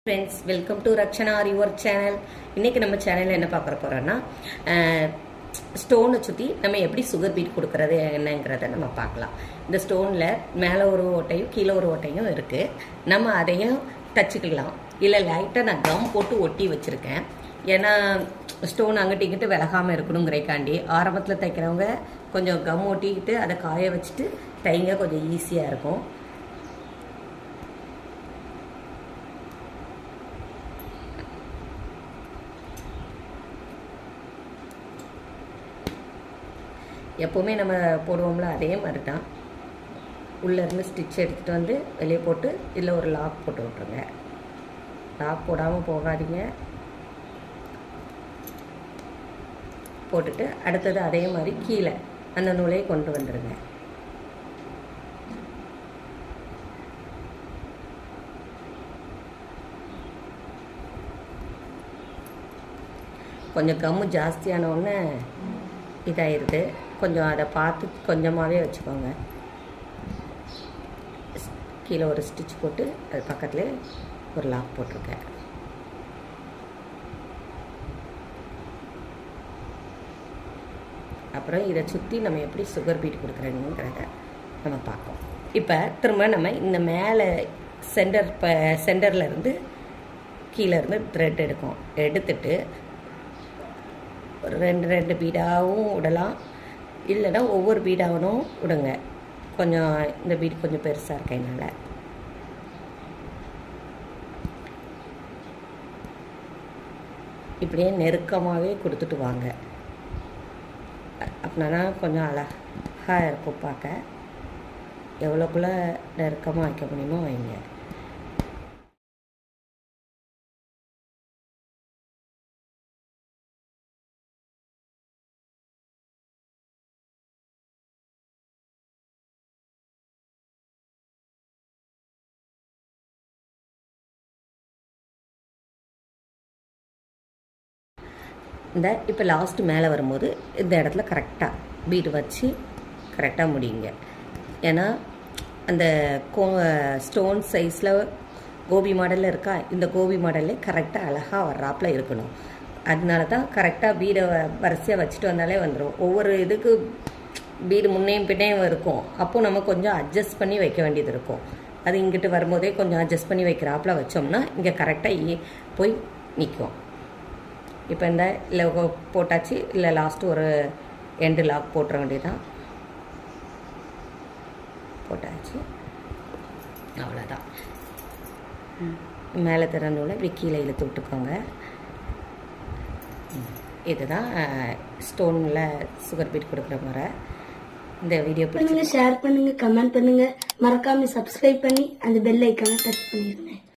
friends welcome to Rakshana your channel இன்னைக்கு நம்ம சேனலில் என்ன பார்க்குற போகிறோன்னா ஸ்டோனை சுற்றி நம்ம எப்படி சுகர் பீட் கொடுக்கறது என்னங்கிறத நம்ம பார்க்கலாம் இந்த ஸ்டோனில் மேலே ஒரு ஓட்டையும் கீழே ஒரு ஓட்டையும் இருக்குது நம்ம அதையும் தச்சுக்கலாம் இல்லை லைட்டாக நான் கம் போட்டு ஒட்டி வச்சுருக்கேன் ஏன்னா ஸ்டோன் அங்கிட்டு இங்கிட்டு விலகாமல் இருக்கணுங்கிறக்காண்டி ஆரம்பத்தில் தைக்கிறவங்க கொஞ்சம் கம் ஒட்டிக்கிட்டு அதை காய வச்சுட்டு தைங்க கொஞ்சம் ஈஸியாக இருக்கும் எப்போவுமே நம்ம போடுவோம்ல அதே மாதிரி தான் உள்ளேருந்து ஸ்டிச் எடுத்துகிட்டு வந்து வெளியே போட்டு இல்லை ஒரு லாக் போட்டு விட்ருங்க லாக் போடாமல் போகாதீங்க போட்டுட்டு அடுத்தது அதே மாதிரி கீழே அந்த நூலையை கொண்டு வந்துடுங்க கொஞ்சம் கம்மு ஜாஸ்தியான உடனே இதாயிருது கொஞ்சம் அதை பார்த்து கொஞ்சமாகவே வச்சுக்கோங்க கீழே ஒரு ஸ்டிச் போட்டு அது பக்கத்தில் ஒரு லாக் போட்டிருக்கேன் அப்புறம் இதை சுற்றி நம்ம எப்படி சுகர் பீட் கொடுக்குறதுங்கிறத நம்ம பார்ப்போம் இப்போ திரும்ப நம்ம இந்த மேலே சென்டர் இப்போ சென்டரில் இருந்து கீழே இருந்து த்ரெட் எடுக்கும் எடுத்துட்டு ஒரு ரெண்டு ரெண்டு பீடாகவும் விடலாம் இல்லைன்னா ஒவ்வொரு பீடாவனும் விடுங்க கொஞ்சம் இந்த பீட் கொஞ்சம் பெருசாக இருக்கனால இப்படியே நெருக்கமாகவே கொடுத்துட்டு வாங்க அப்படின்னா கொஞ்சம் அழகாக இருக்கும் பார்க்க எவ்வளோக்குள்ளே நெருக்கமாக வைக்க முடியுமோ வைங்க இந்த இப்போ லாஸ்ட் மேலே வரும்போது இந்த இடத்துல கரெக்டாக பீடு வச்சு கரெக்டாக முடியுங்க ஏன்னா அந்த கோ ஸ்டோன் சைஸில் கோபி மாடலில் இருக்கா இந்த கோபி மாடல்லே கரெக்டாக அழகாக வர்றாப்பில் இருக்கணும் அதனால தான் கரெக்டாக பீடை வரிசையாக வச்சுட்டு வந்தாலே வந்துடும் ஒவ்வொரு இதுக்கு பீடு முன்னையும் பின்னையும் இருக்கும் அப்போது நம்ம கொஞ்சம் அட்ஜஸ்ட் பண்ணி வைக்க வேண்டியது இருக்கும் அது இங்கிட்டு வரும்போதே கொஞ்சம் அட்ஜஸ்ட் பண்ணி வைக்கிறாப்புல வச்சோம்னா இங்கே கரெக்டாக போய் நிற்கும் இப்போ இந்த இல்லை போட்டாச்சு இல்லை லாஸ்ட்டு ஒரு எண்டு லாக் போட்டுற வேண்டியதான் போட்டாச்சு அவ்வளோதான் மேலே திறந்தோட இப்படி கீழே இழுத்து விட்டுக்கோங்க இதுதான் ஸ்டோனில் சுகர் பீட் கொடுக்குற முறை இந்த வீடியோ பிடிச்சி பண்ணுங்க ஷேர் பண்ணுங்க கமெண்ட் பண்ணுங்க மறக்காம சப்ஸ்கிரைப் பண்ணி அந்த பெல் ஐக்கானை டச் பண்ணிருங்க